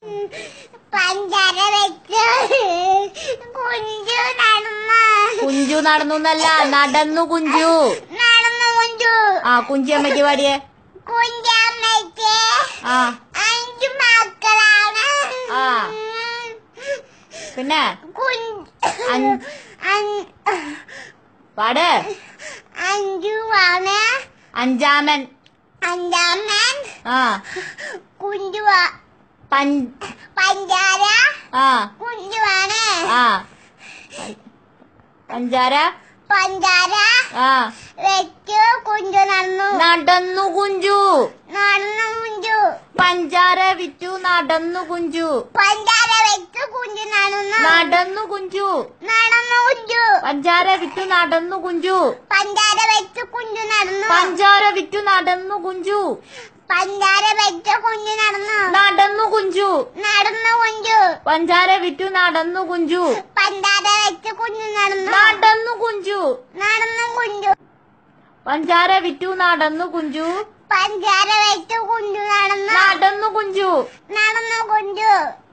പഞ്ചാര വെച്ച് കുഞ്ചു നടന്നു കുഞ്ചു നടന്നു എന്നല്ല നടന്നു കുഞ്ചു നടന്നു കുഞ്ചു ആ കുഞ്ചിയമ്മയ്ക്ക് പാടിയേ കുഞ്ചമ്മയ്ക്ക് ആ അഞ്ചു മക്കളാണ് ആ. പിന്നെ കുഞ്ച് അഞ്ച്. അഞ്ച് പാട് അഞ്ചുവാണ് അഞ്ചാമൻ അഞ്ചാമൻ ആ കുഞ്ചുവ പഞ്ച് പഞ്ചാര ആ കുഞ്ചുവാണ് ആ പഞ്ചാര പഞ്ചാര ആ വെച്ച് കുഞ്ചു നടന്നു നടന്നു കുഞ്ചു നടന്നു കുഞ്ചു പഞ്ചാര വിറ്റു നടന്നു കുഞ്ചു പഞ്ചാര വെച്ച് കുഞ്ചു നടന്നു നടന്നു കുഞ്ചു നടന്നു കുഞ്ചു പഞ്ചാര വിറ്റു നടന്നു കുഞ്ചു പഞ്ചാര വെച്ച് കുഞ്ചു നടന്നു പഞ്ചാര വിറ്റു നടന്നു കുഞ്ചു പഞ്ചാര വെച്ച് കുഞ്ചു നടന്നു നടന്നു കുഞ്ചു നടന്നു കുഞ്ചു പഞ്ചാര വിറ്റു നടന്നു കുഞ്ചു പഞ്ചാര വെച്ച് കുഞ്ചു നടന്നു നടന്നു കുഞ്ചു നടന്നു കുഞ്ചു പഞ്ചാര വിറ്റു നടന്നു കുഞ്ചു പഞ്ചാര വെച്ച് കുഞ്ചു നടന്നു നടന്നു കുഞ്ചു നടന്നു കുഞ്ചു